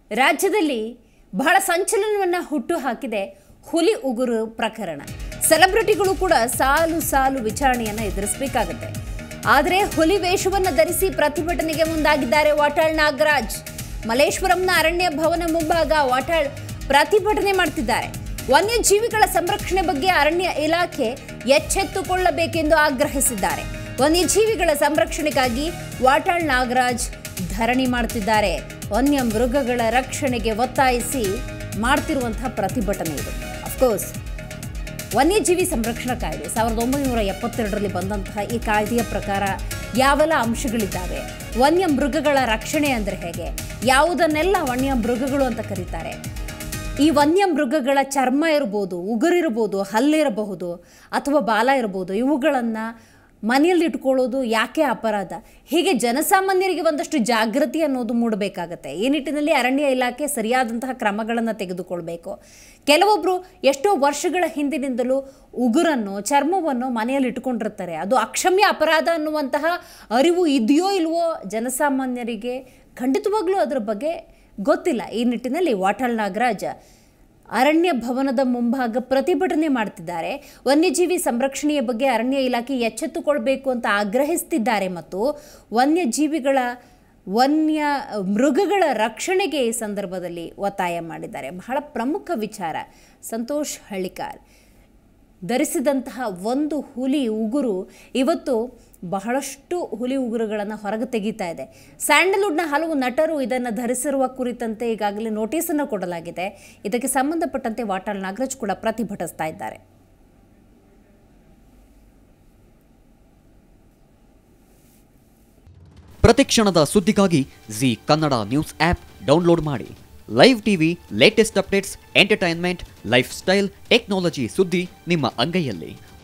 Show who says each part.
Speaker 1: ರಾಜ್ಯದಲ್ಲಿ ಬಹಳ ಸಂಚಲನವನ್ನು ಹುಟ್ಟು ಹಾಕಿದೆ ಹುಲಿ ಉಗುರು ಪ್ರಕರಣ ಸೆಲೆಬ್ರಿಟಿಗಳು ಕೂಡ ಸಾಲು ಸಾಲು ವಿಚಾರಣೆಯನ್ನು ಎದುರಿಸಬೇಕಾಗುತ್ತೆ ಆದರೆ ಹುಲಿ ವೇಷವನ್ನು ಧರಿಸಿ ಪ್ರತಿಭಟನೆಗೆ ಮುಂದಾಗಿದ್ದಾರೆ ವಾಟಾಳ್ ನಾಗರಾಜ್ ಮಲೇಶ್ವರಂನ ಅರಣ್ಯ ಭವನ ಮುಂಭಾಗ ವಾಟಾಳ್ ಪ್ರತಿಭಟನೆ ಮಾಡ್ತಿದ್ದಾರೆ ವನ್ಯಜೀವಿಗಳ ಸಂರಕ್ಷಣೆ ಬಗ್ಗೆ ಅರಣ್ಯ ಇಲಾಖೆ ಎಚ್ಚೆತ್ತುಕೊಳ್ಳಬೇಕೆಂದು ಆಗ್ರಹಿಸಿದ್ದಾರೆ ವನ್ಯಜೀವಿಗಳ ಸಂರಕ್ಷಣೆಗಾಗಿ ವಾಟಾಳ್ ನಾಗರಾಜ್ ಧರಣಿ ಮಾಡ್ತಿದ್ದಾರೆ ವನ್ಯ ಮೃಗಗಳ ರಕ್ಷಣೆಗೆ ಒತ್ತಾಯಿಸಿ ಮಾಡ್ತಿರುವಂತಹ ಪ್ರತಿಭಟನೆ ಇದು ಅಫ್ಕೋರ್ಸ್ ವನ್ಯಜೀವಿ ಸಂರಕ್ಷಣಾ ಕಾಯ್ದೆ ಸಾವಿರದ ಒಂಬೈನೂರ ಎಪ್ಪತ್ತೆರಡರಲ್ಲಿ ಬಂದಂತಹ ಈ ಕಾಯ್ದೆಯ ಪ್ರಕಾರ ಯಾವೆಲ್ಲ ಅಂಶಗಳಿದ್ದಾವೆ ವನ್ಯ ಮೃಗಗಳ ರಕ್ಷಣೆ ಅಂದರೆ ಹೇಗೆ ಯಾವುದನ್ನೆಲ್ಲ ವನ್ಯ ಮೃಗಗಳು ಅಂತ ಕರೀತಾರೆ ಈ ವನ್ಯ ಮೃಗಗಳ ಚರ್ಮ ಇರ್ಬೋದು ಉಗುರಿರ್ಬೋದು ಹಲ್ಲಿರಬಹುದು ಅಥವಾ ಬಾಲ ಇರ್ಬೋದು ಇವುಗಳನ್ನು ಮನೆಯಲ್ಲಿ ಇಟ್ಕೊಳ್ಳೋದು ಯಾಕೆ ಅಪರಾಧ ಹೀಗೆ ಜನಸಾಮಾನ್ಯರಿಗೆ ಒಂದಷ್ಟು ಜಾಗೃತಿ ಅನ್ನೋದು ಮೂಡಬೇಕಾಗತ್ತೆ ಈ ನಿಟ್ಟಿನಲ್ಲಿ ಅರಣ್ಯ ಇಲಾಖೆ ಸರಿಯಾದಂತಹ ಕ್ರಮಗಳನ್ನು ತೆಗೆದುಕೊಳ್ಬೇಕು ಕೆಲವೊಬ್ಬರು ಎಷ್ಟೋ ವರ್ಷಗಳ ಹಿಂದಿನಿಂದಲೂ ಉಗುರನ್ನು ಚರ್ಮವನ್ನು ಮನೆಯಲ್ಲಿ ಇಟ್ಕೊಂಡಿರ್ತಾರೆ ಅದು ಅಕ್ಷಮ್ಯ ಅಪರಾಧ ಅನ್ನುವಂತಹ ಅರಿವು ಇದೆಯೋ ಇಲ್ವೋ ಜನಸಾಮಾನ್ಯರಿಗೆ ಖಂಡಿತವಾಗ್ಲೂ ಅದರ ಬಗ್ಗೆ ಗೊತ್ತಿಲ್ಲ ಈ ನಿಟ್ಟಿನಲ್ಲಿ ವಾಟಾಳ್ ನಾಗರಾಜ್ ಅರಣ್ಯ ಭವನದ ಮುಂಭಾಗ ಪ್ರತಿಭಟನೆ ಮಾಡ್ತಿದ್ದಾರೆ ವನ್ಯಜೀವಿ ಸಂರಕ್ಷಣೆಯ ಬಗ್ಗೆ ಅರಣ್ಯ ಇಲಾಖೆ ಎಚ್ಚೆತ್ತುಕೊಳ್ಬೇಕು ಅಂತ ಆಗ್ರಹಿಸ್ತಿದ್ದಾರೆ ಮತ್ತು ವನ್ಯಜೀವಿಗಳ ವನ್ಯ ಮೃಗಗಳ ರಕ್ಷಣೆಗೆ ಈ ಸಂದರ್ಭದಲ್ಲಿ ಒತ್ತಾಯ ಮಾಡಿದ್ದಾರೆ ಬಹಳ ಪ್ರಮುಖ ವಿಚಾರ ಸಂತೋಷ್ ಹಳ್ಳಿಕಾರ್ ಧರಿಸಿದಂತಹ ಒಂದು ಹುಲಿ ಉಗುರು ಇವತ್ತು ಬಹಳಷ್ಟು ಹುಲಿ ಉಗುರುಗಳನ್ನು ಹೊರಗೆ ತೆಗಿತಾ ಇದೆ ಸ್ಯಾಂಡಲ್ವುಡ್ನ ಹಲವು ನಟರು ಇದನ್ನು ಧರಿಸಿರುವ ಕುರಿತಂತೆ ಈಗಾಗಲೇ ನೋಟಿಸನ್ನು ಕೊಡಲಾಗಿದೆ ಇದಕ್ಕೆ ಸಂಬಂಧಪಟ್ಟಂತೆ ವಾಟಾಳ್ ನಾಗರಾಜ್ ಕೂಡ ಪ್ರತಿಭಟಿಸ್ತಾ ಇದ್ದಾರೆ
Speaker 2: ಪ್ರತಿಕ್ಷಣದ ಸುದ್ದಿಗಾಗಿ Zee Kannada news app download ಮಾಡಿ live TV latest updates entertainment lifestyle technology ಸುದ್ದಿ ನಿಮ್ಮ ಅಂಗೈಯಲ್ಲಿ